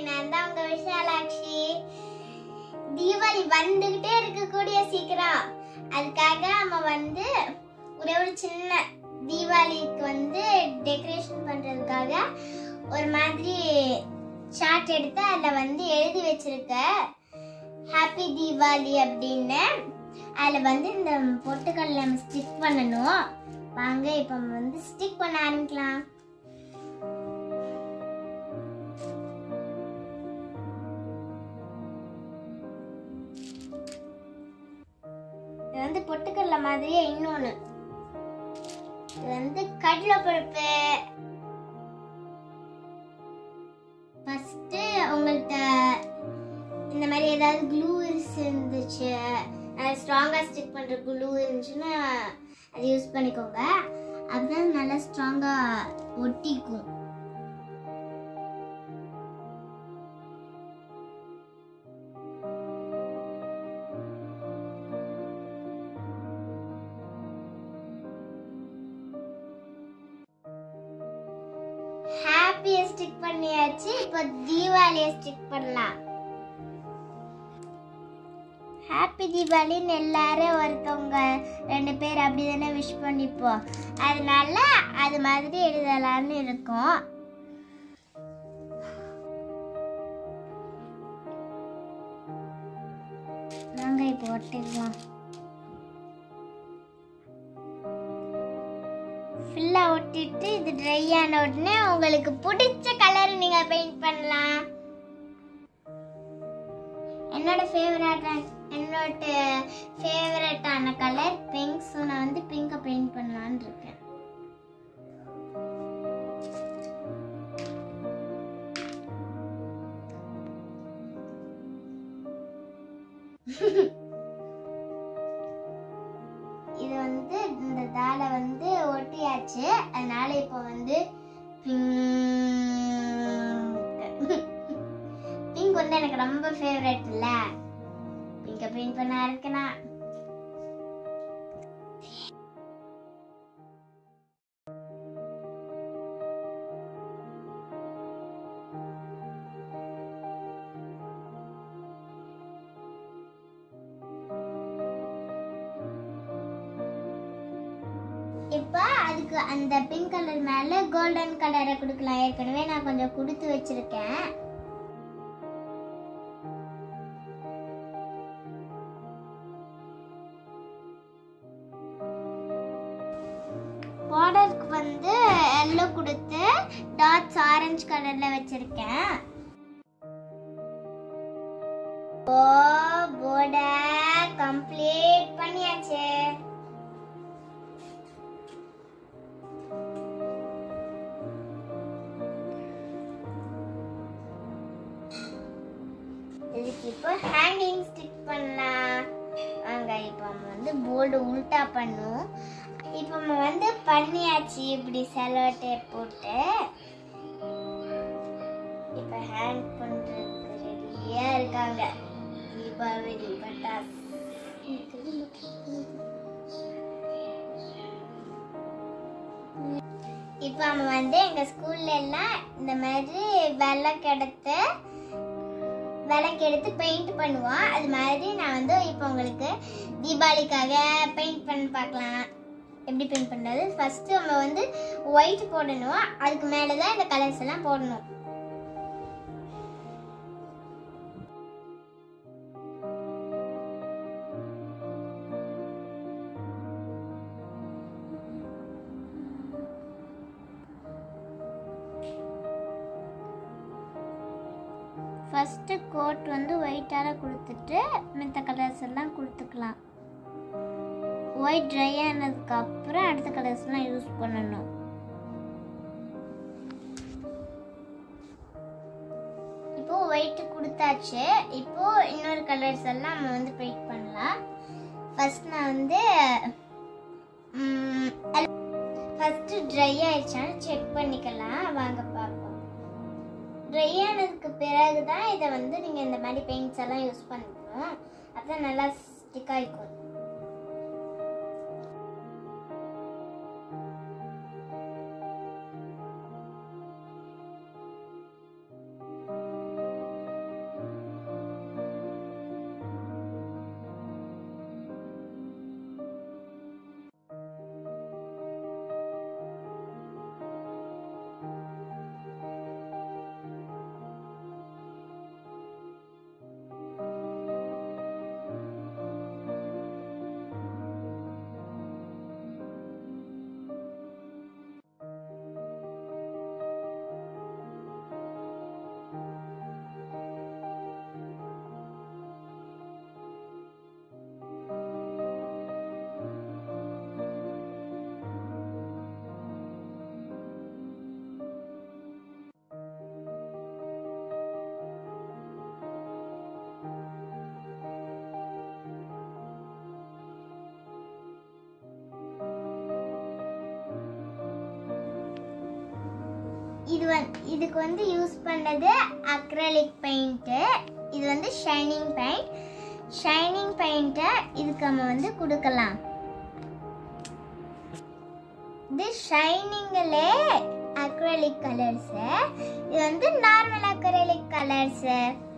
நான் தான் உங்க விஷாலாட்சி தீபாவளி வந்துகிட்டே இருக்கக்கூடிய சீக்கிரம் அதுக்காக நம்ம வந்து ஒரே ஒரு சின்ன தீபாவளிக்கு வந்து டெக்கரேஷன் பண்றதுக்காக ஒரு மாதிரி சார்ட் எடுத்து அதில் வந்து எழுதி வச்சிருக்க ஹாப்பி தீபாவளி அப்படின்னு அதில் வந்து இந்த பொட்டுக்கல்ல நம்ம ஸ்டிக் பண்ணணும் வாங்க இப்போ நம்ம வந்து ஸ்டிக் பண்ண ஆரம்பிக்கலாம் இது வந்து பொட்டுக்கடலை மாதிரியே இன்னொன்று இது வந்து கடலை பருப்பு ஃபர்ஸ்ட் உங்கள்கிட்ட இந்த மாதிரி ஏதாவது க்ளூ இருந்துச்சு ஸ்ட்ராங்காக ஸ்டிக் பண்ணுற க்ளூ இருந்துச்சுன்னா அதை யூஸ் பண்ணிக்கோங்க அப்பதான் நல்லா ஸ்ட்ராங்காக ஒட்டிக்கும் ஹாப்பியை ஸ்டிக் பண்ணியாச்சு இப்போ தீபாவளியை ஸ்டிக் பண்ணலாம் ஹாப்பி தீபாவளின்னு எல்லாரும் ஒருத்தவங்க ரெண்டு பேர் அப்படி தானே விஷ் பண்ணிப்போம் அதனால அது மாதிரி எழுதலாம்னு இருக்கும் நாங்க இப்போ ஒட்டிக்கலாம் ஃபுல்லா ஒட்டிட்டு இது ட்ரை ஆன உடனே உங்களுக்கு பிடிச்ச கலர் நீங்க பெயிண்ட் பண்ணலாம் என்னோட ஃபேவரட் என்னோட ஃபேவரட்டான கலர் பிங்க் ஸோ நான் வந்து பிங்கை பெயிண்ட் பண்ணலான்னு இருக்கேன் இது வந்து இந்த தாளை வந்து ஒட்டியாச்சு அதனால இப்போ வந்து பிங்க் வந்து எனக்கு ரொம்ப ஃபேவரட் இல்ல பிங்க பெயிண்ட் பண்ண ஆரம்பிக்கலாம் இப்போ அதுக்கு அந்த பிங்க் கலர் மேல கோல்டன் கலரை கொடுக்கலாம் ஏற்கனவே நான் கொஞ்சம் கொடுத்து வச்சிருக்கேன் பார்டருக்கு வந்து எல்லோ கொடுத்து டாட்ஸ் ஆரஞ்சு கலர்ல வச்சிருக்கேன் ஓ போர்ட கம்ப்ளீட் பண்ணியாச்சு இதுக்கு இப்போ ஹேங்கிங் ஸ்டிக் பண்ணலாம் வாங்க இப்போ நம்ம வந்து போர்டு உல்டா பண்ணும் இப்போ நம்ம வந்து பண்ணியாச்சு இப்படி செலோ டேப் போட்டு இப்போ ஹேங் பண்றதுக்கு ரெடியா இருக்காங்க தீபாவளி பட்டாஸ் இப்போ நம்ம வந்து எங்க ஸ்கூல்ல எல்லாம் இந்த மாதிரி விளக்கு எடுத்து விளக்கு எடுத்து பெயிண்ட் பண்ணுவோம் அது மாதிரி நான் வந்து இப்போ உங்களுக்கு தீபாவளிக்காக பெயிண்ட் பண்ணி பார்க்கலாம் எப்படி பெயிண்ட் பண்ணுறது ஃபர்ஸ்ட் நம்ம வந்து ஒயிட் போடணும் அதுக்கு மேலே தான் இந்த கலர்ஸ் எல்லாம் போடணும் ஃபஸ்ட்டு கோட் வந்து ஒயிட்டால் கொடுத்துட்டு மித்த கலர்ஸ் எல்லாம் கொடுத்துக்கலாம் ஒயிட் ட்ரை ஆனதுக்கு அப்புறம் அடுத்த கலர்ஸ்லாம் யூஸ் பண்ணணும் இப்போ ஒயிட் கொடுத்தாச்சு இப்போ இன்னொரு கலர்ஸ் எல்லாம் நம்ம வந்து பெயிண்ட் பண்ணலாம் ஃபர்ஸ்ட் நான் வந்து ஃபர்ஸ்ட் ட்ரை ஆயிடுச்சான்னு செக் பண்ணிக்கலாம் வாங்க பார்ப்போம் ட்ரை ஆனதுக்கு பிறகு தான் இதை வந்து நீங்கள் இந்த மாதிரி பெயிண்ட்ஸ் எல்லாம் யூஸ் பண்ணிக்கணும் அப்பதான் நல்லா ஸ்டிக் ஆகிக்கும் இது வந்து இதுக்கு வந்து யூஸ் பண்ணது அக்ரலிக் பெயிண்ட்டு இது வந்து ஷைனிங் பெயிண்ட் ஷைனிங் பெயிண்ட்டை இதுக்கு நம்ம வந்து கொடுக்கலாம் இது ஷைனிங்கிலே அக்ரலிக் கலர்ஸு இது வந்து நார்மல் அக்ரலிக் கலர்ஸு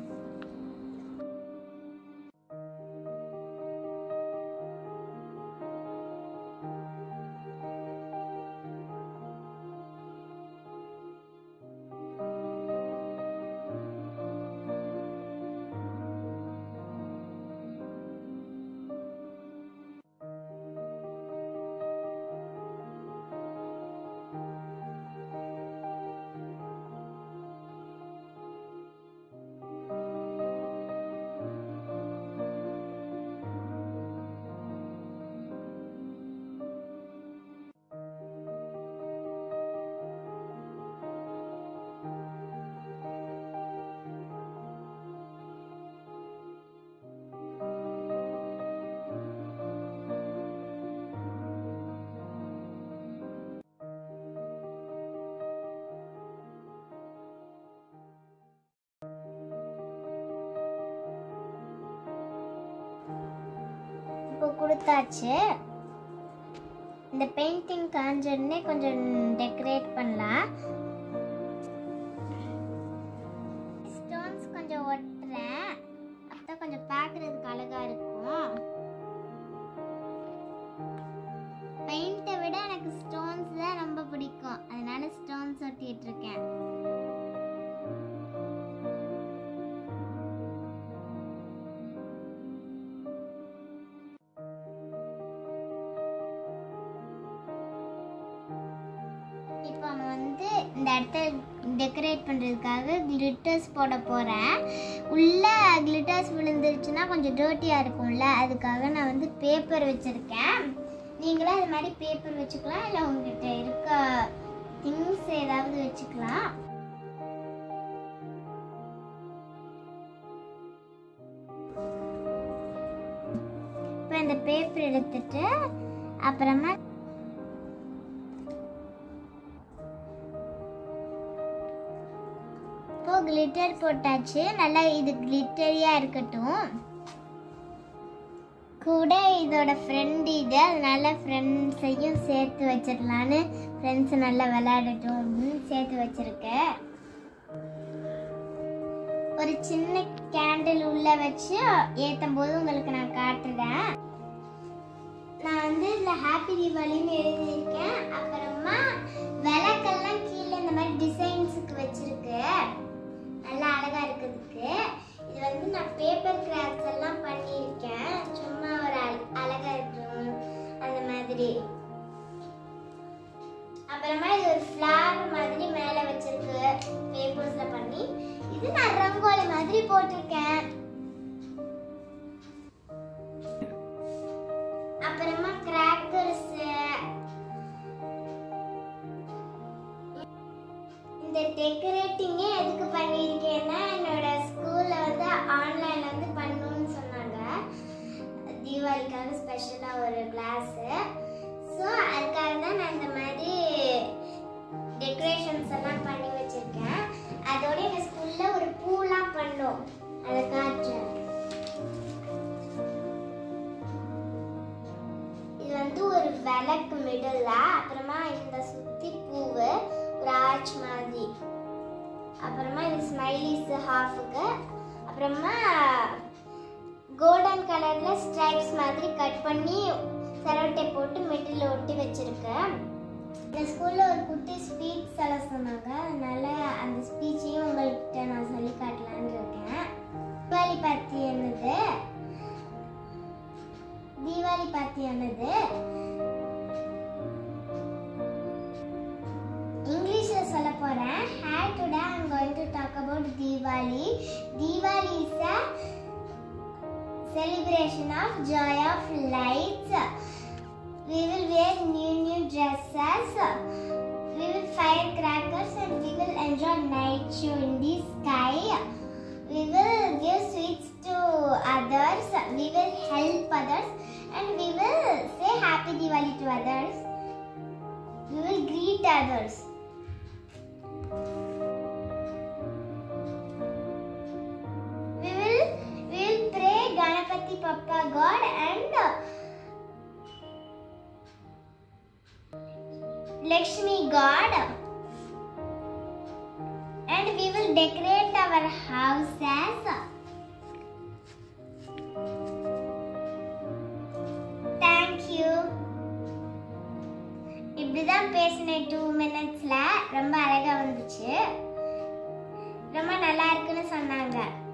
இப்போ கொடுத்தாச்சு இந்த பெயிண்டிங் காஞ்சோடனே கொஞ்சம் டெக்கரேட் பண்ணலாம் ஸ்டோன்ஸ் கொஞ்சம் ஒட்டுறேன் அப்பதான் கொஞ்சம் பார்க்கறதுக்கு அழகா இருக்கும் பெயிண்ட்டை விட எனக்கு ஸ்டோன்ஸ் தான் ரொம்ப பிடிக்கும் அதனால ஸ்டோன்ஸ் ஒட்டிட்டு இருக்கேன் இப்போ நம்ம வந்து இந்த இடத்த டெக்கரேட் பண்ணுறதுக்காக கிளிட்டர்ஸ் போட போகிறேன் உள்ள கிளிட்டர்ஸ் விழுந்துருச்சுன்னா கொஞ்சம் டர்ட்டியாக இருக்கும்ல அதுக்காக நான் வந்து பேப்பர் வச்சுருக்கேன் நீங்களும் அது மாதிரி பேப்பர் வச்சுக்கலாம் இல்லை உங்ககிட்ட இருக்க திங்ஸ் ஏதாவது வச்சுக்கலாம் இப்போ இந்த பேப்பர் எடுத்துட்டு அப்புறமா இப்போ கிளிட்டர் போட்டாச்சு நல்லா இது கிளிட்டரியா இருக்கட்டும் கூட இதோட ஃப்ரெண்ட் இது அதனால ஃப்ரெண்ட்ஸையும் சேர்த்து வச்சிடலான்னு ஃப்ரெண்ட்ஸ் நல்லா விளையாடட்டும் அப்படின்னு சேர்த்து வச்சிருக்கேன் ஒரு சின்ன கேண்டில் உள்ள வச்சு ஏத்தும் போது உங்களுக்கு நான் காட்டுறேன் நான் வந்து இந்த ஹாப்பி தீபாவளின்னு எழுதியிருக்கேன் அப்புறமா விளக்கெல்லாம் கீழே இந்த மாதிரி டிசைன்ஸுக்கு வச்சிருக்கு நல்லா அழகா இருக்குதுக்கு இது வந்து நான் பேப்பர் கிராஃப்ட்ஸ் எல்லாம் பண்ணியிருக்கேன் சும்மா ஒரு அழ- அழகா இருக்கும் அந்த மாதிரி அப்புறமா இது ஒரு ஃப்ளார் மாதிரி மேல வச்சிருக்கு பேப்பர்ஸ்ல பண்ணி இது நான் ரங்கோலி மாதிரி போட்டிருக்கேன் அப்புறமா கிராக்கர்ஸ் இந்த டெக்கரேட்டிங்கே எதுக்கு பண்ணியிருக்கேன்னா என்னோட ஸ்கூல்ல வந்து ஆன்லைன்ல வந்து பண்ணணும்னு சொன்னாங்க தீபாவளிக்காக ஸ்பெஷலாக ஒரு கிளாஸு ஸோ அதுக்காக தான் நான் இந்த மாதிரி டெக்கரேஷன்ஸ் எல்லாம் பண்ணி வச்சிருக்கேன் அதோட எங்கள் ஸ்கூல்ல ஒரு பூலாம் பண்ணோம் அதை காட்டுறேன் இது வந்து ஒரு விளக்கு மிடில் அப்புறமா இந்த சுத்தி பூவு ஒரு ஆர்ச் மாதிரி அப்புறமா இது ஸ்மைலிஸ் ஹாஃபுக்கு அப்புறமா கோல்டன் கலர்ல ஸ்ட்ரைப்ஸ் மாதிரி கட் பண்ணி செரோட்டை போட்டு மிடில் ஒட்டி வச்சிருக்கேன் இந்த ஸ்கூல்ல ஒரு குட்டி ஸ்பீச் சொல்ல சொன்னாங்க அதனால அந்த ஸ்பீச்சையும் உங்கள்கிட்ட நான் சொல்லி காட்டலான்னு இருக்கேன் தீபாவளி பத்தி என்னது தீபாவளி பத்தி என்னது இங்கிலீஷ்ல சொல்ல போறேன் hi today I'm going to talk about Deepavali Deepavali is a celebration of joy of lights we will wear new new dresses we will fire crackers and we will enjoy night show in the sky we will give sweets to others we will help others and we will say happy diwali to others we will greet others Durga God and Lakshmi God. And we will decorate our houses. Thank you. இப்படிதான் பேசினேன் two மினிட்ஸ்ல ரொம்ப அழகா வந்துச்சு ரொம்ப நல்லா இருக்குன்னு சொன்னாங்க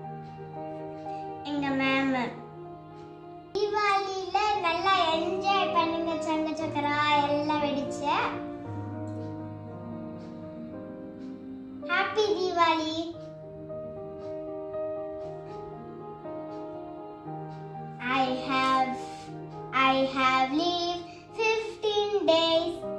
எங்க மேம் தீபாவளியில நல்லா என்ஜாய் பண்ணுங்க சங்க சக்கரா எல்லாம் வெடிச்சு happy Deepavali I have I have lived 15 days